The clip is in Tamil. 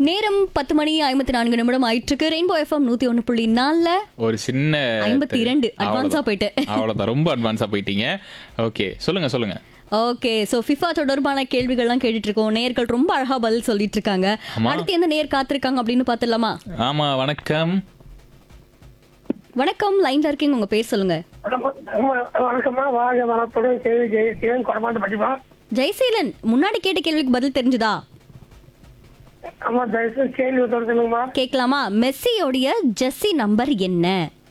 நேரம் பத்து மணி ஐம்பத்தி நான்கு நிமிடம் ஆயிட்டு இருக்கு ரெயின்போ எஃப்எம் நூத்தி ஒண்ணு புள்ளி நாலுல ஒரு சின்ன ஐம்பத்தி இரண்டு அவ்வளவுதான். அட்வான்ஸா போயிட்டு அவ்வளவுதான் ரொம்ப அட்வான்ஸா போயிட்டீங்க ஓகே சொல்லுங்க சொல்லுங்க ஓகே சோ ஃபிஃபா தொடர்பான கேள்விகள்லாம் கேட்டுட்டு இருக்கோம் நேர்கள் ரொம்ப அழகா பதில் சொல்லிட்டு இருக்காங்க ஆமா. அடுத்து எந்த நேர் காத்திருக்காங்க அப்படின்னு பாத்துடலாமா ஆமா வணக்கம் வணக்கம் லைன்ல இருக்கீங்க உங்க பேர் சொல்லுங்க வணக்கம்மா வாழ்க வளத்துடன் கேள்வி ஜெயிக்கிறேன் கொடமாட்ட படிப்பா ஜெய்சீலன் முன்னாடி கேட்ட கேள்விக்கு பதில் தெரிஞ்சுதா அம்மா தயவுசெய்து கேள்வி தொடர்ந்துங்கம்மா கேட்கலாமா மெஸ்ஸியோடைய ஜெர்சி நம்பர் என்ன